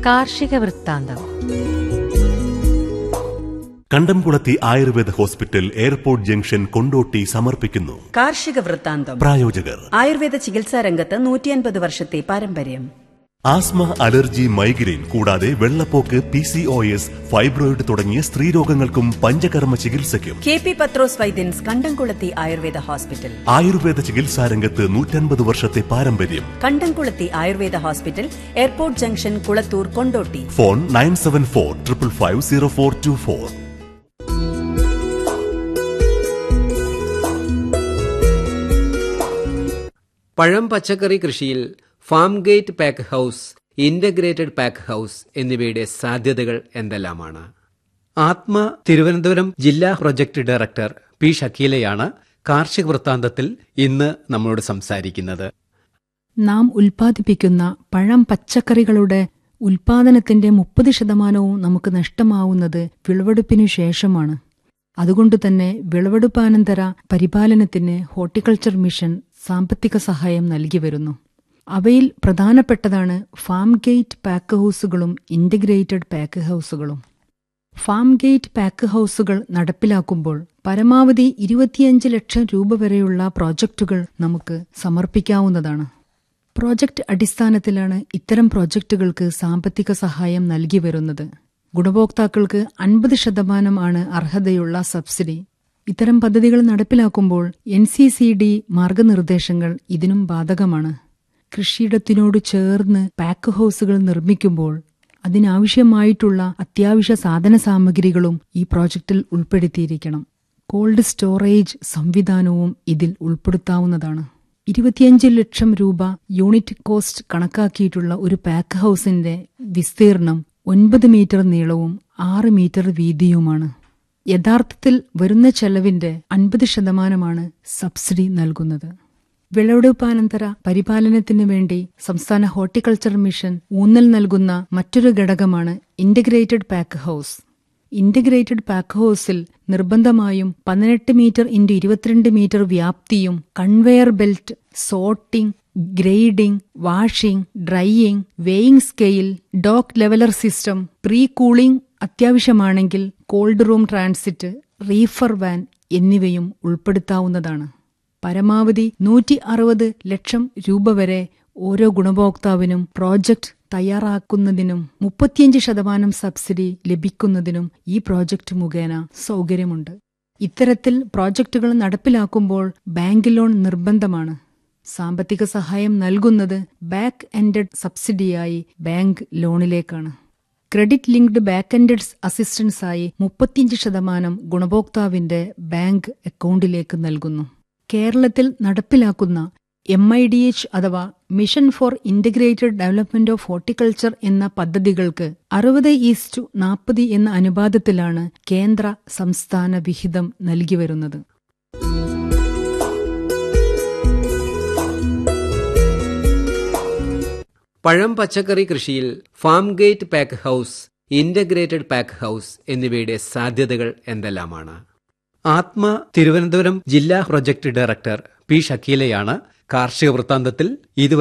കാർഷിക വൃത്താന്തം Kandamkulathi Ayurveda hospital airport junction Kondotty സമർപ്പിക്കുന്നു കാർഷിക വൃത്താന്തം പ്രായോജകർ ആയുർവേദ ചികിത്സാ രംഗത്ത് നൂറ്റിയൻപത് വർഷത്തെ പാരമ്പര്യം ആസ്മ അലർജി മൈഗ്രെയിൻ കൂടാതെ വെള്ളപ്പോക്ക് P C O S fibroid തുടങ്ങിയ സ്ത്രീരോഗങ്ങൾക്കും പഞ്ചകർമ്മ ചികിത്സയ്ക്കും കെ പി പത്രോസ് വൈദ്യൻസ് കണ്ടംകുളത്തി ആയുർവേദ ഹോസ്പിറ്റൽ ആയുർവേദ ചികിത്സാ രംഗത്ത് നൂറ്റൻപത് വർഷത്തെ പാരമ്പര്യം Kandamkulathi Ayurveda hospital airport junction Kulathur Kondotty phone nine seven four triple five zero four two four പഴം പച്ചക്കറി കൃഷിയിൽ farm gate pack house integrated pack house എന്നിവയുടെ സാധ്യതകൾ എന്തെല്ലാമാണ് ആത്മ തിരുവനന്തപുരം ജില്ലാ പ്രൊജക്ട് ഡയറക്ടർ പി ഷക്കീലയാണ് കാർഷിക വൃത്താന്തത്തിൽ ഇന്ന് നമ്മളോട് സംസാരിക്കുന്നത് നാം ഉൽപ്പാദിപ്പിക്കുന്ന പഴം പച്ചക്കറികളുടെ ഉൽപാദനത്തിന്റെ മുപ്പത് ശതമാനവും നമുക്ക് നഷ്ടമാവുന്നത് വിളവെടുപ്പിനു ശേഷമാണ് അതുകൊണ്ട് തന്നെ വിളവെടുപ്പാനന്തര പരിപാലനത്തിന് ഹോർട്ടിക്കൾച്ചർ മിഷൻ സാമ്പത്തിക സഹായം നൽകി വരുന്നു അവയിൽ പ്രധാനപ്പെട്ടതാണ് ഫാം ഗേറ്റ് പാക്ക് ഹൗസുകളും ഇന്റഗ്രേറ്റഡ് പാക്ക് ഹൗസുകളും ഫാം ഗേറ്റ് പാക്ക് ഹൗസുകൾ നടപ്പിലാക്കുമ്പോൾ പരമാവധി ഇരുപത്തിയഞ്ച് ലക്ഷം രൂപ വരെയുള്ള പ്രോജക്റ്റുകൾ നമുക്ക് സമർപ്പിക്കാവുന്നതാണ് പ്രോജക്റ്റ് അടിസ്ഥാനത്തിലാണ് ഇത്തരം പ്രോജക്റ്റുകൾക്ക് സാമ്പത്തിക സഹായം നൽകി വരുന്നത് ഗുണഭോക്താക്കൾക്ക് അൻപത് ശതമാനമാണ് അർഹതയുള്ള സബ്സിഡി ഇത്തരം പദ്ധതികൾ നടപ്പിലാക്കുമ്പോൾ എൻ സി സി ഡി മാർഗനിർദ്ദേശങ്ങൾ ഇതിനും ബാധകമാണ് കൃഷിയിടത്തിനോട് ചേർന്ന് പാക്ക് ഹൗസുകൾ നിർമ്മിക്കുമ്പോൾ അതിനാവശ്യമായിട്ടുള്ള അത്യാവശ്യ സാധന സാമഗ്രികളും ഈ പ്രോജക്റ്റിൽ ഉൾപ്പെടുത്തിയിരിക്കണം കോൾഡ് സ്റ്റോറേജ് സംവിധാനവും ഇതിൽ ഉൾപ്പെടുത്താവുന്നതാണ് ഇരുപത്തിയഞ്ച് ലക്ഷം രൂപ യൂണിറ്റ് കോസ്റ്റ് കണക്കാക്കിയിട്ടുള്ള ഒരു പാക്ക് ഹൗസിന്റെ വിസ്തീർണം ഒൻപത് മീറ്റർ നീളവും ആറ് മീറ്റർ വീതിയുമാണ് യഥാർത്ഥത്തിൽ വരുന്ന ചെലവിന്റെ അൻപത് ശതമാനമാണ് സബ്സിഡി നൽകുന്നത് വിളവെടുപ്പാനന്തര പരിപാലനത്തിന് വേണ്ടി സംസ്ഥാന ഹോർട്ടിക്കൾച്ചർ മിഷൻ ഊന്നൽ നൽകുന്ന മറ്റൊരു ഘടകമാണ് integrated pack house integrated pack ഹൗസിൽ നിർബന്ധമായും പതിനെട്ട് മീറ്റർ ഇൻറ്റു ഇരുപത്തിരണ്ട് മീറ്റർ വ്യാപ്തിയും conveyor belt sorting grading washing drying weighing scale dock leveller system pre cooling അത്യാവശ്യമാണെങ്കിൽ cold room transit reefer van എന്നിവയും ഉൾപ്പെടുത്താവുന്നതാണ് പരമാവധി നൂറ്റി അറുപത് ലക്ഷം രൂപ വരെ ഓരോ ഗുണഭോക്താവിനും പ്രോജക്റ്റ് തയ്യാറാക്കുന്നതിനും മുപ്പത്തിയഞ്ച് ശതമാനം സബ്സിഡി ലഭിക്കുന്നതിനും ഈ പ്രോജക്റ്റ് മുഖേന സൗകര്യമുണ്ട് ഇത്തരത്തിൽ പ്രോജക്റ്റുകൾ നടപ്പിലാക്കുമ്പോൾ ബാങ്ക് ലോൺ നിർബന്ധമാണ് സാമ്പത്തിക സഹായം നൽകുന്നത് ബാക്ക് എൻഡഡ് സബ്സിഡിയായി ബാങ്ക് ലോണിലേക്കാണ് ക്രെഡിറ്റ് ലിങ്ക്ഡ് ബാക്ക് എൻഡഡ് അസിസ്റ്റൻസായി മുപ്പത്തിയഞ്ച് ശതമാനം ഗുണഭോക്താവിന്റെ ബാങ്ക് അക്കൗണ്ടിലേക്ക് നൽകുന്നു കേരളത്തിൽ നടപ്പിലാക്കുന്ന എം ഐ ഡി എച്ച് അഥവാ mission for integrated development of horticulture എന്ന പദ്ധതികൾക്ക് അറുപത് ഈസ്റ്റു നാൽപ്പത് എന്ന അനുപാതത്തിലാണ് കേന്ദ്ര സംസ്ഥാന വിഹിതം നൽകി വരുന്നത് പഴം പച്ചക്കറി കൃഷിയിൽ farm gate pack house integrated pack house എന്നിവയുടെ സാധ്യതകൾ എന്തെല്ലാമാണ് ആത്മ തിരുവനന്തപുരം ജില്ലാ പ്രൊജക്ട് ഡയറക്ടർ പി ഷക്കീലയാണ് കാർഷിക വൃത്താന്തത്തിൽ ഇതുവരെ